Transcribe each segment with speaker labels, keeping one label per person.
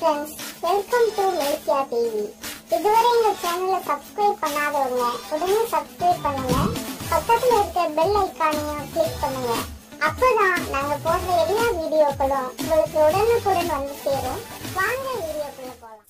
Speaker 1: friends welcome to மெல்கியா TV இதுவரை எங்க சேனலை சப்ஸ்கிரைப் பண்ணாதவங்க உடனே சப்ஸ்கிரைப் பண்ணுங்க பக்கத்துல இருக்க பெல் ஐக்கானையும் கிளிக் பண்ணுங்க அப்பதான் நாங்க போடுற எல்லா வீடியோக்களும் உங்களுக்கு உடனுக்குடன் வந்து சேரும் வாங்க வீடியோக்குள்ள போலாம்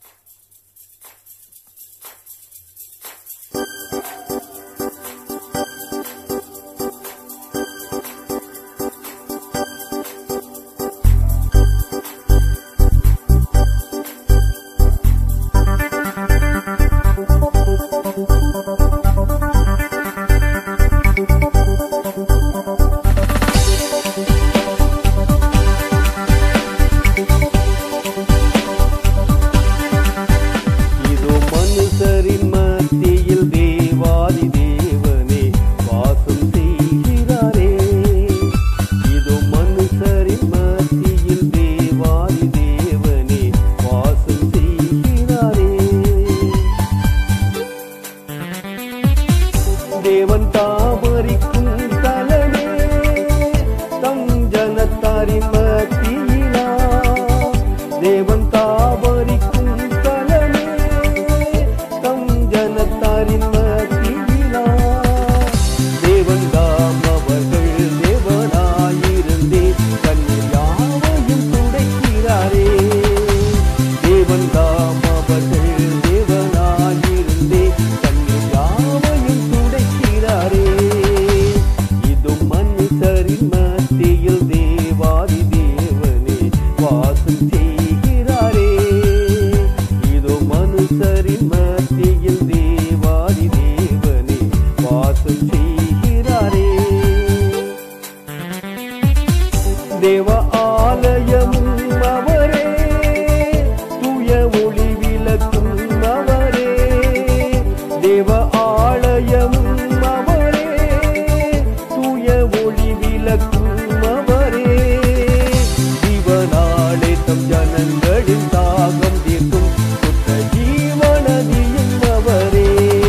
Speaker 2: இதோ மனுஷரின் மத்தியில் தேவாதி தேவனே வாசம் செய்கிறாரே இதோ மனுஷரின் மத்தியில் தேவாதி தேவனே வாசம் செய்கிறாரே தேவன் தாமரிக்கும் தலமே தம் ஜனத்தாரின் மத்தியிலா தேவன் தாமரிக்கும் தலமே தம் ஜனத்தாரின் மத்தியிலா தேவன் தாம் அவர்கள் தேவனாயிருந்தே கண்ணீர் யாவையும் துடைக்கிறாரே தேவன் தாம் அவர்கள் தேவனாயிருந்தே கண்ணீர் யாவையும் துடைக்கிறாரே இது மனுஷரின் மத்தியில் தேவாதி தேவனே வாசம் செய்கிறாரே இதோ மனுஷரின் மத்தியில் தேவாதி தேவனே வாசம் செய்கிறாரே தேவ ஆலயமும் அவரே தூய ஒளி விளக்கும் அவரே தேவ ஆலயமும் அவரே தூய ஒளி விளக்கும் அவரே ஜீவனாலே தம் ஜனங்களின் தாகம் தீர்க்கும் சுத்த ஜீவனதியும் அவரே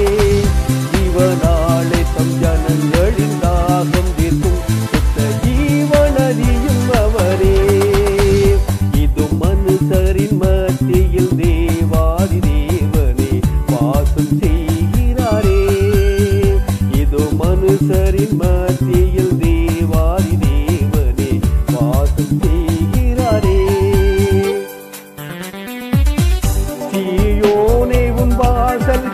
Speaker 2: ஜீவனாலே தம் ஜனங்களின் தாகம் தீர்க்கும் சுத்த ஜீவனதியும் அவரே இது மனுஷரின் மத்தியில் தேவாதி தேவனே வாசம் செய்கிறாரே இது மனுஷரின் மத்தியில் தேவாதி தேவனே வாசம் செய்கிறாரே சீயோனே உன் வாசல்